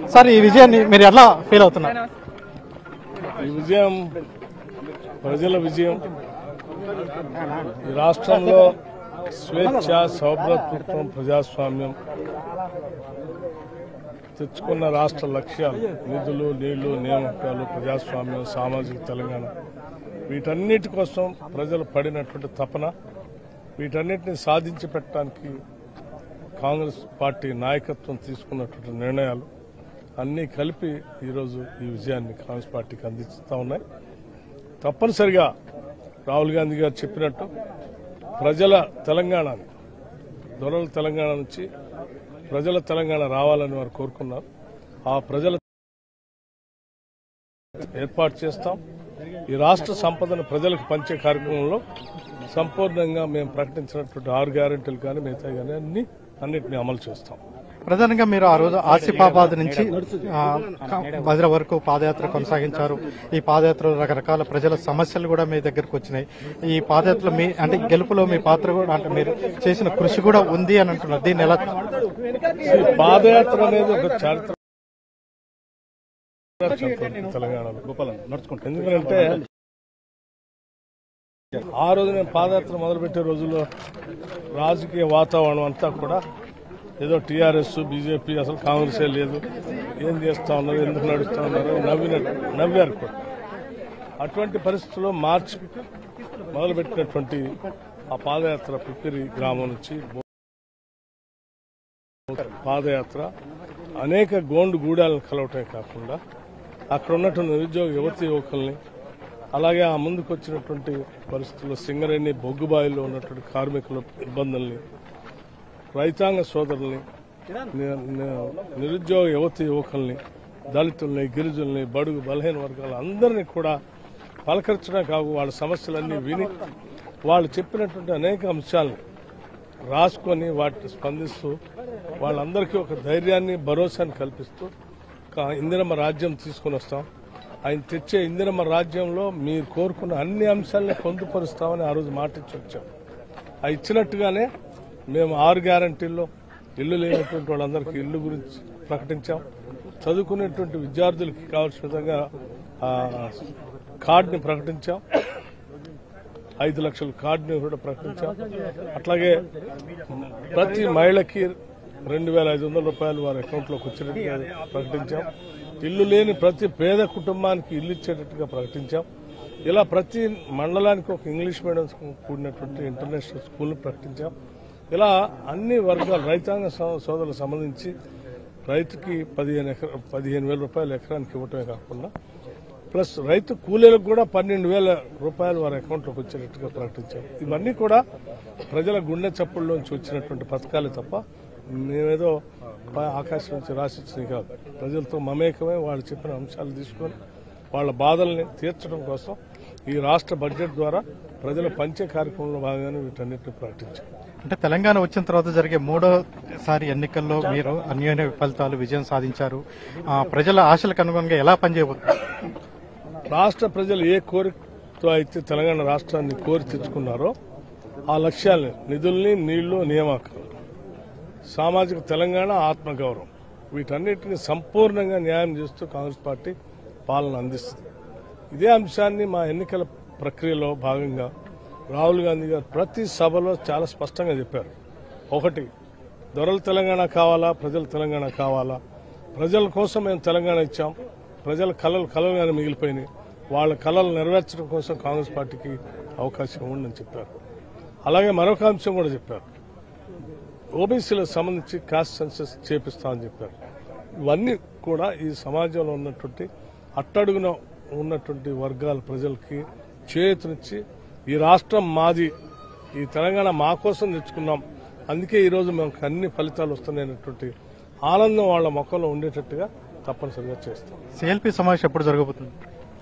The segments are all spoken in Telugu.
సార్ ఈ విజయాన్ని మీరు ఎలా ఫీల్ అవుతున్నారు ఈ విజయం ప్రజల విజయం ఈ రాష్ట్రంలో స్వేచ్ఛ సౌభ్రతృత్వం ప్రజాస్వామ్యం తెచ్చుకున్న రాష్ట్ర లక్ష్యాలు నిధులు నీళ్లు నియామకాలు ప్రజాస్వామ్యం సామాజిక తెలంగాణ వీటన్నిటి కోసం ప్రజలు పడినటువంటి తపన వీటన్నిటిని సాధించి పెట్టడానికి కాంగ్రెస్ పార్టీ నాయకత్వం తీసుకున్నటువంటి నిర్ణయాలు అన్నీ కలిపి ఈరోజు ఈ విజయాన్ని కాంగ్రెస్ పార్టీకి అందిస్తూ ఉన్నాయి తప్పనిసరిగా రాహుల్ గాంధీ గారు చెప్పినట్టు ప్రజల తెలంగాణని దొరల తెలంగాణ నుంచి ప్రజల తెలంగాణ రావాలని వారు కోరుకున్నారు ఆ ప్రజల ఏర్పాటు చేస్తాం ఈ రాష్ట్ర సంపదను ప్రజలకు పంచే కార్యక్రమంలో సంపూర్ణంగా మేము ప్రకటించినటువంటి ఆరు గ్యారెంటీలు కానీ మిగతా కానీ అన్ని అన్నింటినీ అమలు చేస్తాం ప్రధానంగా మీరు ఆ రోజు ఆసిఫాబాద్ నుంచి ఆ, భద్ర వరకు పాదయాత్ర కొనసాగించారు ఈ పాదయాత్రలో రకరకాల ప్రజల సమస్యలు కూడా మీ దగ్గరకు వచ్చినాయి ఈ పాదయాత్రలో మీ అంటే గెలుపులో మీ పాత్ర కూడా అంటే మీరు చేసిన కృషి కూడా ఉంది అని అంటున్నారు దీన్ని ఎలా ఈ పాదయాత్ర అనేది ఒక చారిత్ర తెలంగాణలో నడుచుకుంటాం ఎందుకంటే ఆ రోజు నేను పాదయాత్ర మొదలుపెట్టే రోజుల్లో రాజకీయ వాతావరణం అంతా కూడా ఏదో టీఆర్ఎస్ బీజేపీ అసలు కాంగ్రెసే లేదు ఏం చేస్తా ఉన్నారు ఎందుకు నడుస్తా ఉన్నారు నవ్వినట్టు నవ్వారు కూడా అటువంటి పరిస్థితుల్లో మార్చి మొదలుపెట్టినటువంటి ఆ పాదయాత్ర పిప్పిరి గ్రామం నుంచి పాదయాత్ర అనేక గోండు గూడాలను కలవటమే కాకుండా అక్కడ ఉన్నటువంటి నిరుద్యోగ యువతి యువకుల్ని అలాగే ఆ ముందుకు వచ్చినటువంటి పరిస్థితుల్లో సింగరేణి బొగ్గుబాయిలో ఉన్నటువంటి కార్మికుల ఇబ్బందుల్ని రైతాంగ సోదరుల్ని ని- ని- నిరుద్యోగ యువతి యువకుల్ని దళితుల్ని గిరిజనుల్ని బడుగు బలహీన వర్గాల అందరినీ కూడా పలకరించడం కాదు వాళ్ళ సమస్యలన్నీ విని వాళ్ళు చెప్పినటువంటి అనేక అంశాలను రాసుకొని వాటిని స్పందిస్తూ వాళ్ళందరికీ ఒక ధైర్యాన్ని భరోసాని కల్పిస్తూ కా- ఇందిరమ్మ రాజ్యం తీసుకుని వస్తాం ఆయన తెచ్చే ఇందిరమ్మ రాజ్యంలో మీరు కోరుకున్న అన్ని అంశాలని పొందుపరుస్తామని ఆ రోజు మాట ఇచ్చి వచ్చాం ఆ ఇచ్చినట్టుగానే మేము ఆరు గ్యారంటీల్లో ఇల్లు లేనటువంటి వాళ్ళందరికీ ఇల్లు గురించి ప్రకటించాం చదువుకునేటువంటి విద్యార్థులకి కావాల్సిన విధంగా ఆ, కార్డుని ప్రకటించాం ఐదు లక్షల కార్డుని కూడా ప్రకటించాం అట్లాగే ప్రతి మహిళకి రెండు వేల ఐదు వందల రూపాయలు వారి అకౌంట్లోకి వచ్చేటట్టుగా ప్రకటించాం ఇల్లు లేని ప్రతి పేద కుటుంబానికి ఇల్లు ఇచ్చేటట్టుగా ప్రకటించాం ఇలా ప్రతి మండలానికి ఒక ఇంగ్లీష్ మీడియం స్కూల్ కూడినటువంటి ఇంటర్నేషనల్ స్కూల్ని ప్రకటించాం ఇలా అన్ని వర్గాలు రైతాంగ సో- సోదరులకు సంబంధించి రైతుకి పదిహేను ఎకరా పదిహేను వేల రూపాయలు ఎకరానికి ఇవ్వటమే కాకుండా ప్లస్ రైతు కూలీలకు కూడా పన్నెండు వేల రూపాయలు వారి అకౌంట్లోకి వచ్చేటట్టుగా ప్రకటించాం ఇవన్నీ కూడా ప్రజల గుండె చప్పుల్లోంచి వచ్చినటువంటి పథకాలే తప్ప మేమేదో పై- ఆకాశం నుంచి రాసిచ్చినవి కాదు ప్రజలతో మమేకమై వాళ్ళు చెప్పిన అంశాలు తీసుకొని వాళ్ళ బాధల్ని తీర్చడం కోసం ఈ రాష్ట్ర బడ్జెట్ ద్వారా ప్రజల పంచే కార్యక్రమంలో భాగంగానే వీటన్నిటిని ప్రకటించాం అంటే తెలంగాణ వచ్చిన తర్వాత జరిగే మూడోసారి ఎన్నికల్లో మీరు అన్యోన్య ఫలితాలు విజయం సాధించారు ఆ, ప్రజల ఆశలకు అనుగుణంగా ఎలా పనిచేయబోతున్నారు రాష్ట్ర ప్రజలు ఏ కోరికతో అయితే తెలంగాణ రాష్ట్రాన్ని కోరి తెచ్చుకున్నారో ఆ లక్ష్యాల్ని నిధుల్ని నీళ్లు నియామకాలు సామాజిక తెలంగాణ ఆత్మగౌరవం వీటన్నిటిని సంపూర్ణంగా న్యాయం చేస్తూ కాంగ్రెస్ పార్టీ పాలన అందిస్తుంది ఇదే అంశాన్ని మా ఎన్నికల ప్రక్రియలో భాగంగా రాహుల్ గాంధీ గారు ప్రతి సభలో చాలా స్పష్టంగా చెప్పారు ఒకటి దొరల తెలంగాణ కావాలా ప్రజల తెలంగాణ కావాలా ప్రజల కోసం మేము తెలంగాణ ఇచ్చాం ప్రజల కళలు కలలుగానే మిగిలిపోయినాయి వాళ్ళ కళలు నెరవేర్చడం కోసం కాంగ్రెస్ పార్టీకి అవకాశం ఉందని చెప్పారు అలాగే మరొక అంశం కూడా చెప్పారు ఓబీసీలకు సంబంధించి కాస్ట్ సెన్సస్ చేపిస్తామని చెప్పారు ఇవన్నీ కూడా ఈ సమాజంలో ఉన్నటువంటి అట్టడుగున ఉన్నటువంటి వర్గాల ప్రజలకి చేతునిచ్చి ఈ రాష్ట్రం మాది ఈ తెలంగాణ మా కోసం తెచ్చుకున్నాం అందుకే ఈరోజు మనకు అన్ని ఫలితాలు వస్తున్నాయనేటువంటి ఆనందం వాళ్ళ మొక్కలో ఉండేటట్టుగా తప్పనిసరిగా చేస్తాం సిఎల్పి సమావేశం ఎప్పుడు జరగబోతుంది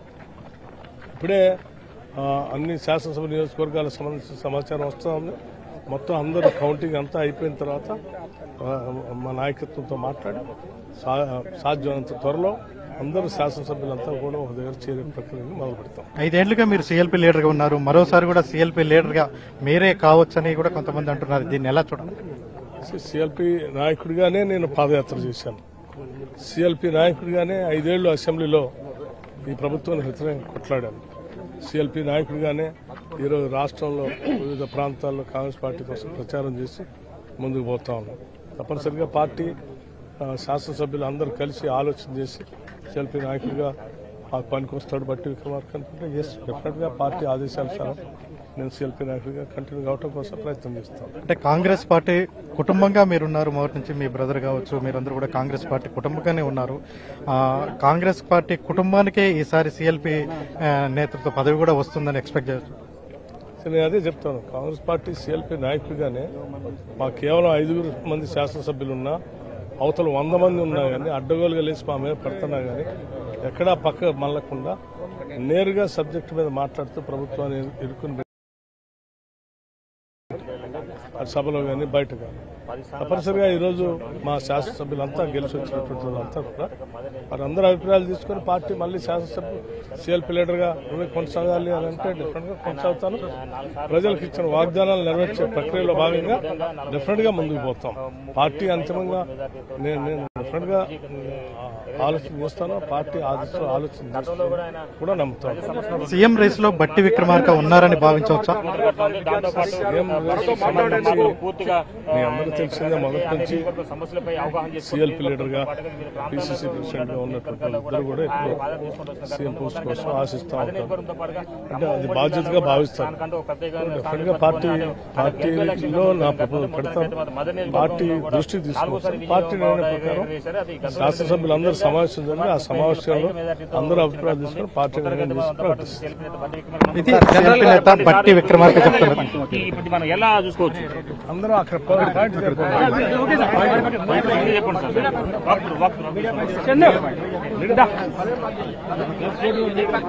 ఇప్పుడే ఆ, అన్ని శాసనసభ నియోజకవర్గాలకు సంబంధించిన సమాచారం వస్తూ ఉంది మొత్తం అందరూ కౌంటింగ్ అంతా అయిపోయిన తర్వాత ఆ, మా నాయకత్వంతో మాట్లాడి సా- సాధ్యమైనంత త్వరలో అందరూ శాసనసభ్యులంతా కూడా ఒక దగ్గర చేరే ప్రక్రియను మొదలు పెడతాం ఐదేళ్లుగా మీరు సిఎల్పి లీడర్ గా ఉన్నారు మరోసారి కూడా సిఎల్పి లీడర్ గా మీరే కావచ్చని కూడా కొంతమంది అంటున్నారు దీన్ని ఎలా చూడాలి సిఎల్పి నాయకుడిగానే నేను పాదయాత్ర చేశాను సిఎల్పి నాయకుడిగానే ఐదేళ్లు అసెంబ్లీలో ఈ ప్రభుత్వానికి వ్యతిరేకంగా కొట్లాడాను సిఎల్పి నాయకుడిగానే ఈరోజు రాష్ట్రంలో వివిధ ప్రాంతాల్లో కాంగ్రెస్ పార్టీ కోసం ప్రచారం చేసి ముందుకు పోతా ఉన్నాం తప్పనిసరిగా పార్టీ ఆ, శాసనసభ్యులు అందరూ కలిసి ఆలోచన చేసి సిఎల్పి నాయకుడిగా మాకు పనికొస్తాడు బట్టి విక్రమార్క అనుకుంటే ఎస్ డెఫినెట్గా పార్టీ ఆదేశానుసారం నేను సిఎల్పి నాయకుడిగా కంటిన్యూ కావడం కోసం ప్రయత్నం చేస్తాను అంటే కాంగ్రెస్ పార్టీ కుటుంబంగా మీరున్నారు మొదటి నుంచి మీ బ్రదర్ కావచ్చు మీరందరూ కూడా కాంగ్రెస్ పార్టీ కుటుంబంగానే ఉన్నారు ఆ, కాంగ్రెస్ పార్టీ కుటుంబానికే ఈసారి సిఎల్పి నేతృత్వ పదవి కూడా వస్తుందని ఎక్స్పెక్ట్ చేయొచ్చు సో నేను అదే చెప్తాను కాంగ్రెస్ పార్టీ సిఎల్పి నాయకుడిగానే మా కేవలం ఐదుగురు మంది శాసనసభ్యులు ఉన్నా అవతల వంద మంది ఉన్నా కానీ అడ్డగోలుగా లేచి మా మీద పడుతున్నా కానీ ఎక్కడా పక్క మళ్ళకుండా నేరుగా సబ్జెక్టు మీద మాట్లాడుతూ ప్రభుత్వాన్ని ఇరుకుని అటు సభలో కానీ బయట కానీ తప్పనిసరిగా ఈరోజు మా శాసనసభ్యులంతా గెలిచి వచ్చినటువంటి వాళ్ళంతా కూడా వారందరూ అభిప్రాయాలు తీసుకొని పార్టీ మళ్ళీ శాసనసభ్యులు సిఎల్పి లీడర్గా నువ్వే కొనసాగాలి అని అంటే డెఫినెట్గా కొనసాగుతాను ప్రజలకు ఇచ్చిన వాగ్దానాలు నెరవేర్చే ప్రక్రియలో భాగంగా డెఫినెట్గా ముందుకు పోతాం పార్టీ అంతిమంగా నేను నేను డెఫినెట్గా ఆ, ఆలోచన చేస్తాను పార్టీ ఆదేశం ఆలోచన చేస్తాను కూడా నమ్ముతాను సీఎం రేస్ లో బట్టి విక్రమార్క ఉన్నారని భావించవచ్చా సీఎం రేసు సంబంధించి మీ అందరూ తెలిసిందే మొదటి నుంచి సమస్యలపై అవగాహన చేసి సిఎల్పి లీడర్ గా పిసిసి ప్రెసిడెంట్ గా ఉన్నటువంటి ఇద్దరు కూడా ఇప్పుడు సీఎం పోస్ట్ కోసం ఆశిస్తా ఉంటారు అంటే అది బాధ్యతగా భావిస్తాను డెఫినెట్ గా పార్టీ పార్టీలో నా ప్రపోజల్ పెడతాను పార్టీ దృష్టికి తీసుకొస్తాను పార్టీ నిర్ణయం ప్రకారం శాసనసభ్యులు అందరూ సమావేశం జరిగి ఆ సమావేశంలో అందరూ అభిప్రాయాలు తీసుకొని పార్టీ నిర్ణయం చేసి ప్రకటిస్తారు ఇది సిఎల్పి నేత బట్టి విక్రమార్క చెప్తున్నారు ఇప్పుడు మనం ఎలా చూసుకోవచ్చు అందరూ అక్కడ పాయింట్ చెప్పండి ఇది చెప్పండి sir walk through, walk through.